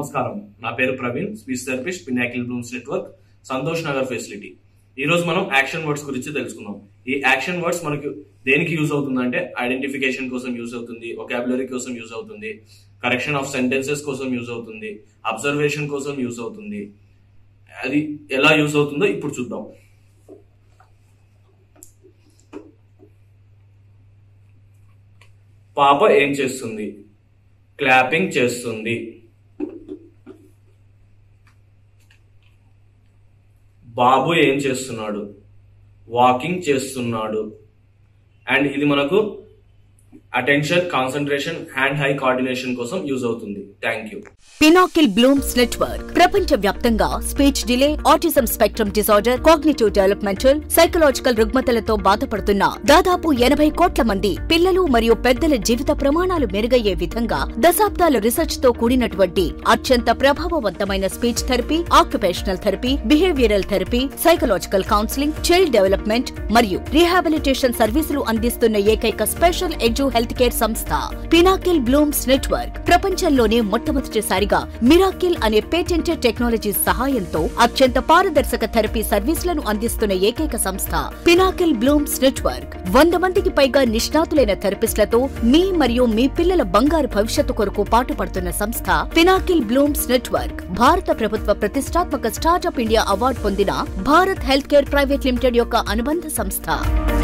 నమస్కారం నా పేరు Praveen speech therapist Pinnacle Blooms Network Santosh Nagar facility ఈ రోజు మనం యాక్షన్ వర్డ్స్ గురించి తెలుసుకుందాం ఈ యాక్షన్ వర్డ్స్ మనకు దేనికి యూజ్ అవుతుందంటే ఐడెంటిఫికేషన్ కోసం యూజ్ అవుతుంది ఒకాబులరీ కోసం యూజ్ అవుతుంది కరెక్షన్ ఆఫ్ సెంటెన్సెస్ కోసం యూజ్ అవుతుంది అబ్జర్వేషన్ కోసం యూజ్ అవుతుంది అది ఎలా యూజ్ అవుతుందో ఇప్పుడు చూద్దాం పాప ఏం చేస్తుంది క్లాపింగ్ చేస్తుంది బాబు ఏం చేస్తున్నాడు వాకింగ్ చేస్తున్నాడు అండ్ ఇది మనకు attention concentration hand eye coordination కోసం యూజ్ అవుతుంది thank you Pinnacle Blooms Network ప్రపంచ వ్యాప్తంగా speech delay autism spectrum disorder cognitive developmental psychological రుగ్మతలతో బాధపడుతున్న దాదాపు ఎనభై కోట్ల మంది పిల్లలు మరియు పెద్దల జీవిత ప్రమాణాలు మెరుగయ్యే విధంగా దశాబ్దాల రీసెర్చ్ తో కూడినటువంటి అత్యంత ప్రభావవంతమైన speech therapy occupational therapy behavioural therapy psychological counselling child development మరియు రీహాబిలిటేషన్ సర్వీసులు అందిస్తున్న ఏకైక స్పెషల్ ఎడ్యు హెల్త్ కేర్ సంస్థ పినాకిల్ బ్లూమ్స్ నెట్వర్క్ ప్రపంచంలోనే మొట్టమొదటిసారిగా మిరాకిల్ అనే పేటెంటెడ్ టెక్నాలజీ సహాయంతో అత్యంత పారదర్శక థెరపీ సర్వీసులను అందిస్తున్న ఏకైక సంస్థ పినాకిల్ బ్లూమ్స్ నెట్వర్క్ వంద మందికి పైగా నిష్ణాతులైన థెరపిస్టులతో మీ మరియు మీ పిల్లల బంగారు భవిష్యత్తు కొరకు పాటుపడుతున్న సంస్థ పినాకిల్ బ్లూమ్స్ నెట్వర్క్ భారత ప్రభుత్వ ప్రతిష్టాత్మక స్టార్టప్ ఇండియా అవార్డు పొందిన Bharat health care private limited యొక్క అనుబంధ సంస్థ